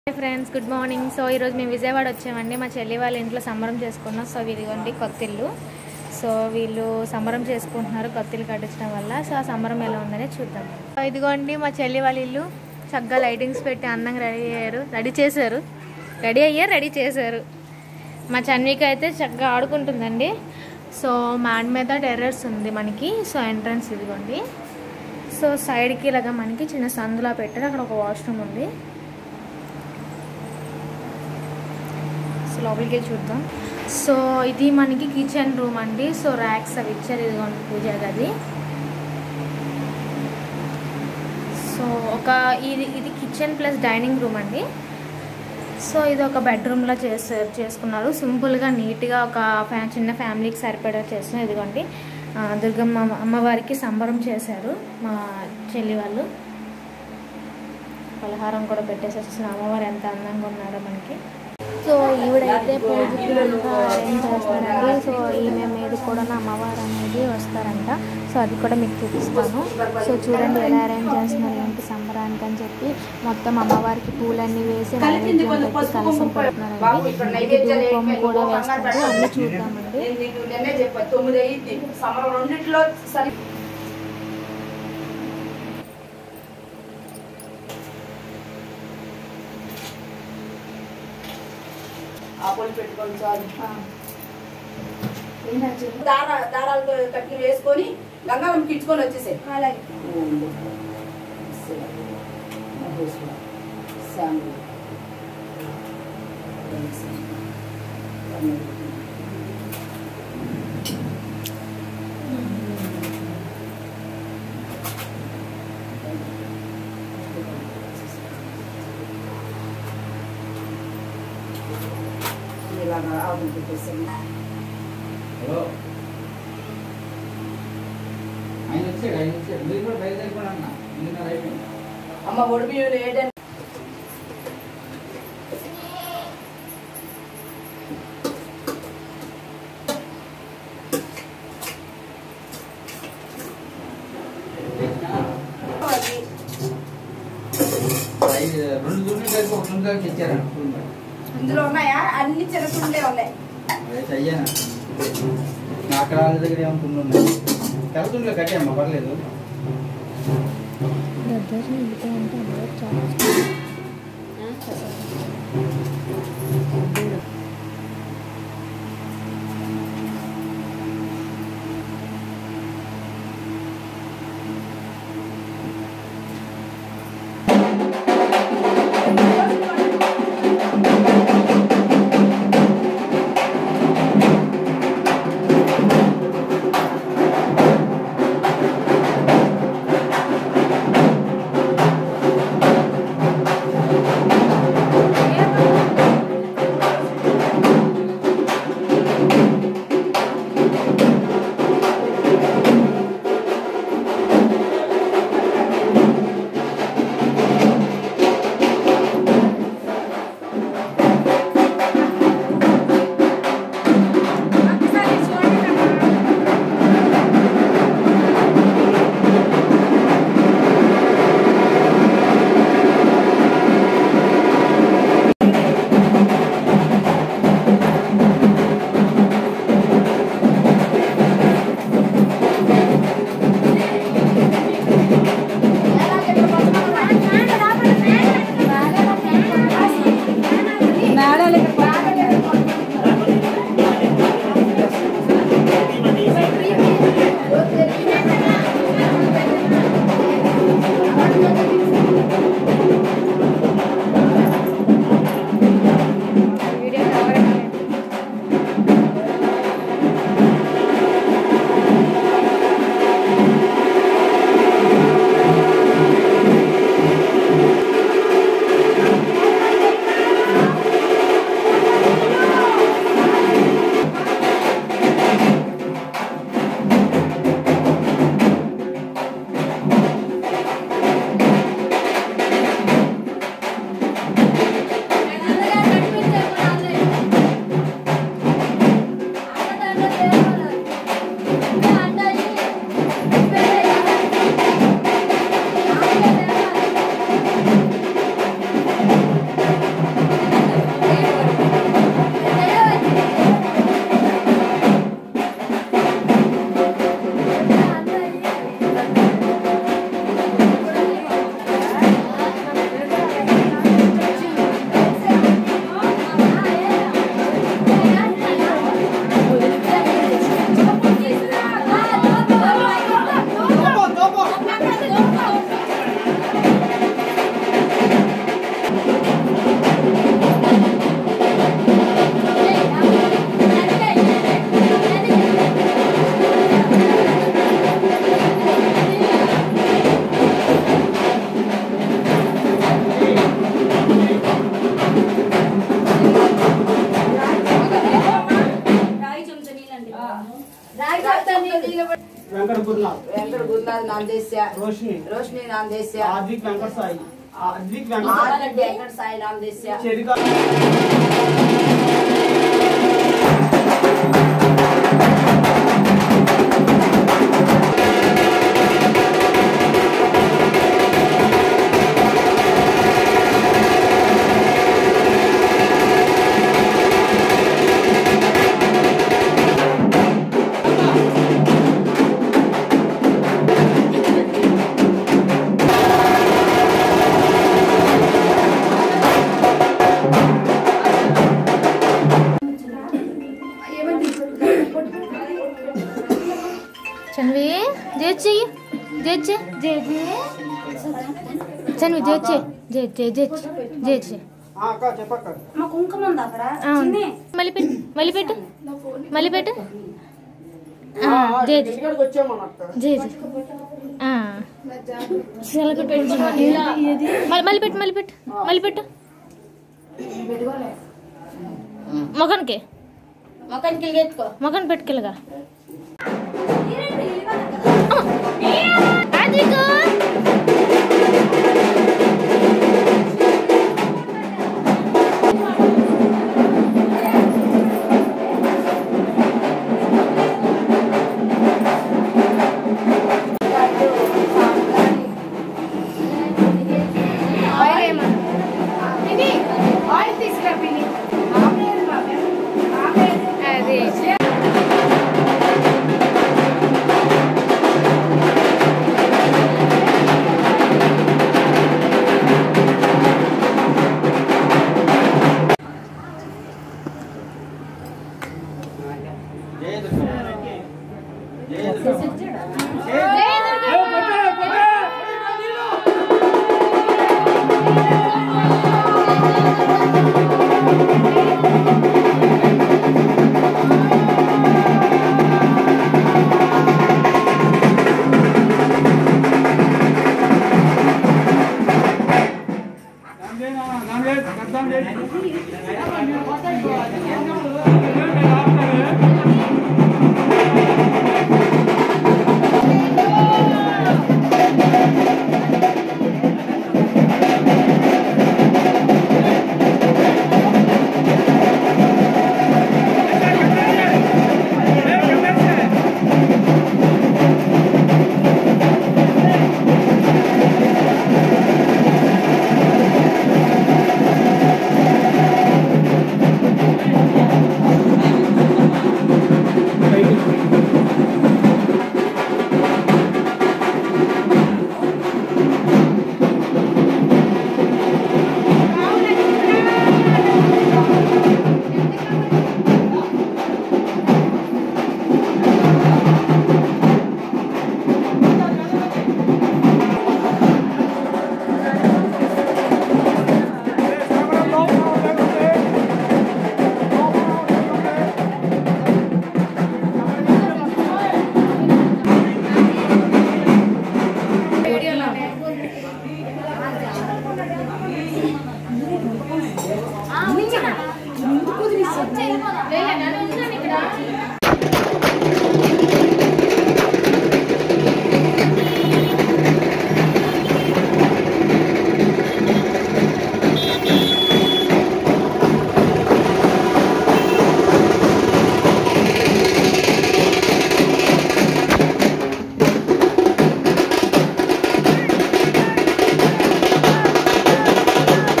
Hi friends good morning so ఈరోజు మేము విజయవాడ వచ్చామండి మా చెల్లి వాళ్ళ ఇంట్లో సంబరం చేసుకున్నాం సో ఇదిగోండి కొత్త ఇల్లు సో వీళ్ళు సంబరం చేసుకుంటున్నారు కొత్త ఇల్లు కట్టించడం వల్ల సో ఆ సంబరం ఎలా ఉందని చూద్దాం సో ఇదిగోండి మా చెల్లి వాళ్ళ ఇల్లు చక్కగా లైటింగ్స్ పెట్టి అందంగా రెడీ అయ్యారు రెడీ చేశారు రెడీ అయ్యారు రెడీ చేశారు మా చన్విక అయితే చక్కగా ఆడుకుంటుందండి సో మ్యాడ్ మీద టెర్రర్స్ ఉంది మనకి సో ఎంట్రన్స్ ఇదిగోండి సో సైడ్కి ఇలాగా మనకి చిన్న సందులా పెట్టారు అక్కడ ఒక వాష్రూమ్ ఉంది సో లోపలికి వెళ్ళి చూద్దాం సో ఇది మనకి కిచెన్ రూమ్ అండి సో ర్యాక్స్ అవి ఇచ్చారు ఇదిగోండి పూజ గది సో ఒక ఇది ఇది కిచెన్ ప్లస్ డైనింగ్ రూమ్ అండి సో ఇది ఒక బెడ్రూమ్లో చేసారు చేసుకున్నారు సింపుల్గా నీట్గా ఒక ఫ్యా చిన్న ఫ్యామిలీకి సరిపడా చేస్తున్నారు ఇదిగోండి ఆ, దుర్గమ్మ అమ్మవారికి సంబరం చేశారు మా చెల్లి వాళ్ళు పలహారం కూడా పెట్టేసేసిన అమ్మవారు ఎంత అందంగా ఉన్నారో మనకి సో ఈవిడైతే పూజకి అంతా అరేంజ్ చేస్తారండి సో ఈమె మీద కూడా నా అమ్మవారు అనేది వస్తారంట సో అది కూడా మీకు చూపిస్తాను సో చూడండి ఎలా అరేంజ్ చేస్తున్నారు ఏంటి సంబరానికి అని చెప్పి మొత్తం అమ్మవారికి పూలన్నీ వేసి నైవేద్యం పెట్టి కలసం పెడుతున్నారండి ఇది ధూపం కూడా వేస్తారు అన్ని చూద్దామండి నేను నీకు నిన్నే చెప్పా తొమ్మిది అయ్యింది సమరం రెండిట్లో సరి ఆ పొలి పెట్టుకొని చాలు దార దారాలతో కట్టి వేసుకొని గంగాళంకి ఇచ్చుకొని వచ్చేసాయి అలాగే ఇలాగా ఆవులు పెట్టేసాను హలో ఆయన వచ్చాడు ఆయన వచ్చాడు మీరు కూడా బయలుదేరిపోండి అన్న ఎన్నిన్నర అయిపోయింది అమ్మ ఒడిపి వేయడానికి అది ఐదు రెండు దున్నులు కలిపి ఒక దున్ను కలిపి ఇచ్చారండి ఇందులో ఉన్నాయా అన్ని చిన్న తుండే ఉన్నాయి అయితే అయ్యాను అక్కడ వాళ్ళ దగ్గర ఏమో దున్ను ఉన్నాయి తెల్ల దున్నులో కట్టామ్మా పర్లేదు దద్దోజనం వెళ్ళిపోయాయంటే అందరూ చాలా ఏ వెంకట గురునాథ్ వెంకట గురునాథ్ నాందేశ్య రోషిని రోషిని నాందేశ్య ఆద్విక్ వెంకట సాయి ఆద్విక్ వెంకట ఆదిత్య వెంకట సాయి నాందేశ్య చెరికా చన్వి జేచి జేచి జేజి చన్వి జేచి జే జే జేచి జేచి అక్క చెప్పక్క మా కుంకుమ ఉంది అక్కడ అవును మళ్ళీ పెట్టు మళ్ళీ పెట్టు మళ్ళీ పెట్టు ఆ, జేజి ఇక్కడికి వచ్చామన్న అక్క జేజి ఆ. చిలక పెట్టు. మళ్ళీ మళ్ళీ పెట్టు మళ్ళీ పెట్టు మళ్ళీ పెట్టు మొగన్కి మొక్కనికి ఎత్తుకో మొగన్ పెట్టుకెళ్ళగా అదిగో అది జయ దుర్గా జయ దుర్గా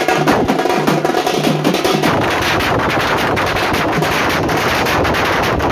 జయ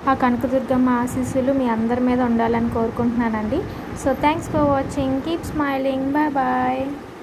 ఆ కనకదుర్గమ్మ ఆశీస్సులు మీ అందరి మీద ఉండాలని కోరుకుంటున్నానండి so thanks for watching keep smiling bye bye